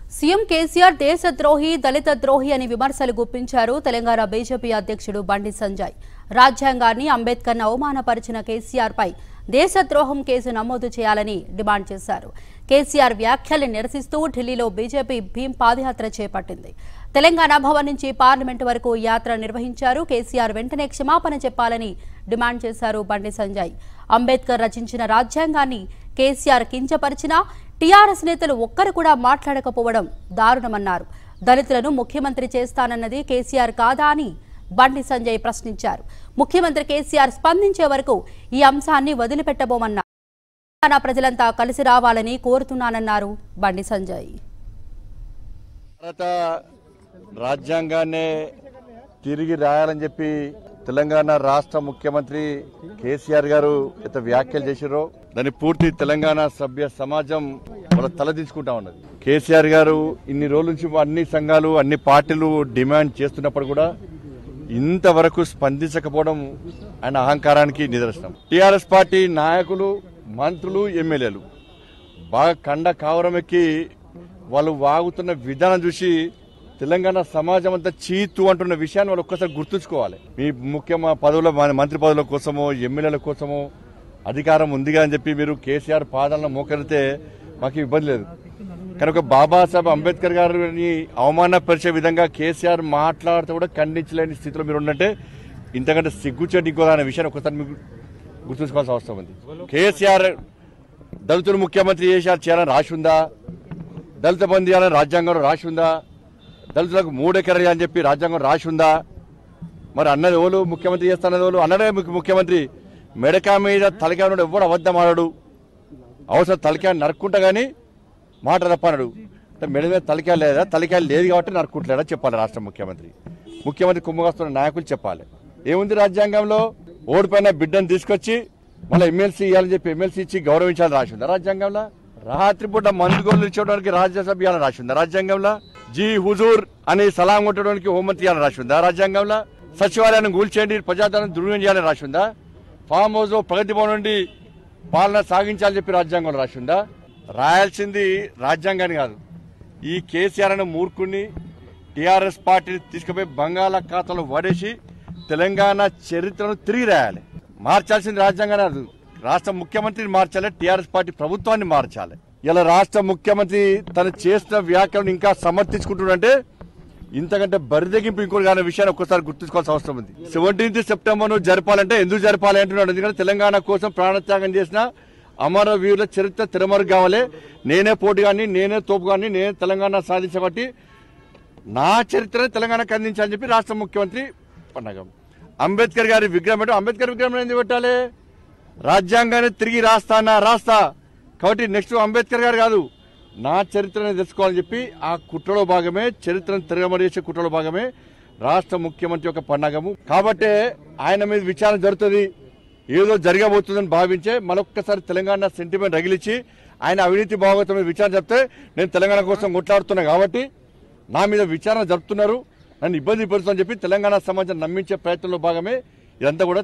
CM KCR దేశద్రోహి దళిత ద్రోహి అని విమర్శలు గుప్పించారు తెలంగాణ బీజేపీ అధ్యక్షుడు బండి సంజయ్ రాజ్యాంగాన్ని అంబేద్కర్ను అవమానపరిచిన కేసీఆర్ పై దేశద్రోహం కేసు నమోదు చేయాలని డిమాండ్ చేశారు కేసీఆర్ వ్యాఖ్యల్ని నిరసిస్తూ ఢిల్లీలో బీజేపీ భీం పాదయాత్ర చేపట్టింది తెలంగాణ భవన్ నుంచి పార్లమెంటు వరకు యాత్ర నిర్వహించారు కేసీఆర్ వెంటనే క్షమాపణ చెప్పాలని డిమాండ్ చేశారు బండి సంజయ్ అంబేద్కర్ రచించిన రాజ్యాంగాన్ని కేసీఆర్ కించపరిచినా టీఆర్ఎస్ నేతలు ఒక్కరు కూడా మాట్లాడకపోవడం దారుణమన్నారు దళితులను ముఖ్యమంత్రి చేస్తానన్నది కేసీఆర్ కాదా అని బండి సంజయ్ ప్రశ్నించారు ముఖ్యమంత్రి కేసీఆర్ స్పందించే వరకు ఈ అంశాన్ని వదిలిపెట్టబోమన్నారు తెలంగాణ ప్రజలంతా కలిసి రావాలని కోరుతున్నానన్నారు బండి సంజయ్ భారత రాజ్యాంగాన్నే తిరిగి రాయాలని చెప్పి తెలంగాణ రాష్ట్ర ముఖ్యమంత్రి కేసీఆర్ గారు ఎంత వ్యాఖ్యలు చేసిరో దాన్ని పూర్తి తెలంగాణ సభ్య సమాజం వాళ్ళ తలదించుకుంటా ఉన్నది కేసీఆర్ గారు ఇన్ని రోజుల నుంచి అన్ని సంఘాలు అన్ని పార్టీలు డిమాండ్ చేస్తున్నప్పుడు కూడా ఇంతవరకు స్పందించకపోవడం ఆయన అహంకారానికి నిదర్శనం టీఆర్ఎస్ పార్టీ నాయకులు మంత్రులు ఎమ్మెల్యేలు బాగా కండ కావరం ఎక్కి వాళ్ళు వాగుతున్న విధానం చూసి తెలంగాణ సమాజం అంతా చీతు అంటున్న విషయాన్ని వాళ్ళు ఒక్కసారి గుర్తుంచుకోవాలి మీ ముఖ్య పదవుల మంత్రి పదవుల కోసమో ఎమ్మెల్యేల కోసమో అధికారం ఉందిగా అని చెప్పి మీరు కేసీఆర్ పాదాలను మోకరితే మాకు ఇబ్బంది లేదు కానీ ఒక బాబాసాహెబ్ అంబేద్కర్ గారిని అవమానపరిచే విధంగా కేసీఆర్ మాట్లాడితే కూడా ఖండించలేని స్థితిలో మీరు ఉన్నట్టే ఇంతకంటే సిగ్గుచేటి ఇంకో అనే విషయాన్ని ఒకసారి మీకు గుర్తుంచుకోవాల్సిన అవసరం ఉంది కేసీఆర్ దళితులు ముఖ్యమంత్రి చేశారు చేయాలని రాసి ఉందా దళిత బంధు చేయాలని రాజ్యాంగంలో రాసి ఉందా దళితులకు మూడెకరాలు అని చెప్పి రాజ్యాంగం రాసి ఉందా మరి అన్నది ఎవరు ముఖ్యమంత్రి చేస్తున్నది ఎవరు అన్నడే ముఖ్య- ముఖ్యమంత్రి మెడకా మీద తలకా ఉన్నాడు ఎవడు అబద్ధం ఆడాడు అవసరం తలకా నరుక్కుంటా కానీ మాట తప్పన్నాడు అంటే మెడ మీద తలకాయ లేదా తలకాయ లేదు కాబట్టి నరుక్కుంటలేడా చెప్పాలి రాష్ట్ర ముఖ్యమంత్రి ముఖ్యమంత్రి కుంభకొస్తున్న నాయకులు చెప్పాలి ఏముంది రాజ్యాంగంలో ఓడిపోయిన బిడ్డను తీసుకొచ్చి మళ్ళీ ఎమ్మెల్సీ ఇవ్వాలని చెప్పి ఎమ్మెల్సీ ఇచ్చి గౌరవించాలని రాసి ఉందా రాజ్యాంగంలో రాత్రిపూట మందు గోళ్ళు ఇచ్చేయడానికి రాజ్యసభ ఇవ్వాలని రాసి ఉందా రాజ్యాంగంలో జీ హుజూర్ అని సలాం కొట్టడానికి హోంమంత్రి ఇవ్వాలని రాసి ఉందా రాజ్యాంగంలో సచివాలయాన్ని కూల్చేయండి ప్రజాధనం దుర్వినియోగం చేయాలని రాసి ఉందా ఫామ్ హౌస్ లో ప్రగతి భవన్ నుండి పాలన సాగించాలని చెప్పి రాజ్యాంగంలో రాసి ఉందా రాయాల్సింది రాజ్యాంగాన్ని కాదు ఈ కేసీఆర్ అనే మూర్ఖుడిని టీఆర్ఎస్ పార్టీని తీసుకుపోయి బంగాళాఖాతంలో పడేసి తెలంగాణ చరిత్రను తిరిగి రాయాలి మార్చాల్సింది రాజ్యాంగాన్ని కాదు రాష్ట్ర ముఖ్యమంత్రిని మార్చాలి టీఆర్ఎస్ పార్టీ ప్రభుత్వాన్ని మార్చాలి ఇలా రాష్ట్ర ముఖ్యమంత్రి తను చేసిన వ్యాఖ్యలను ఇంకా సమర్థించుకుంటున్నాడంటే ఇంతకంటే బరిదెగింపు ఇంకోటి కానీ విషయాన్ని ఒక్కసారి గుర్తుంచుకోవాల్సిన అవసరం ఉంది సెవెంటీన్త్ సెప్టెంబర్ ను జరపాలంటే ఎందుకు జరపాలి అంటున్నాడు ఎందుకంటే తెలంగాణ కోసం ప్రాణత్యాగం చేసిన అమరవీరుల చరిత్ర తిరమరుగు కావాలి నేనే పోటీ కానీ నేనే తోపు కానీ నేనే తెలంగాణ సాధించబట్టి నా చరిత్రని తెలంగాణకు అందించాలని చెప్పి రాష్ట్ర ముఖ్యమంత్రి పండగ అంబేద్కర్ గారి విగ్రహం పెట్టు అంబేద్కర్ విగ్రహం ఎందుకు పెట్టాలి రాజ్యాంగాన్ని తిరిగి రాస్తానా రాస్తా కాబట్టి నెక్స్ట్ అంబేద్కర్ గారు కాదు నా చరిత్రని తెలుసుకోవాలని చెప్పి ఆ కుట్రలో భాగమే చరిత్రను తిరగమరేసే కుట్రలో భాగమే రాష్ట్ర ముఖ్యమంత్రి యొక్క పండగము కాబట్టే ఆయన మీద విచారణ జరుగుతుంది ఏదో జరగబోతుందని భావించే మరొక్కసారి తెలంగాణ సెంటిమెంట్ రగిలిచ్చి ఆయన అవినీతి భాగవతం మీద విచారణ చెప్తే నేను తెలంగాణ కోసం కొట్లాడుతున్నా కాబట్టి నా మీద విచారణ జరుపుతున్నారు నన్ను ఇబ్బంది పడుతుందని చెప్పి తెలంగాణ సమాజం నమ్మించే ప్రయత్నంలో భాగమే ఇదంతా కూడా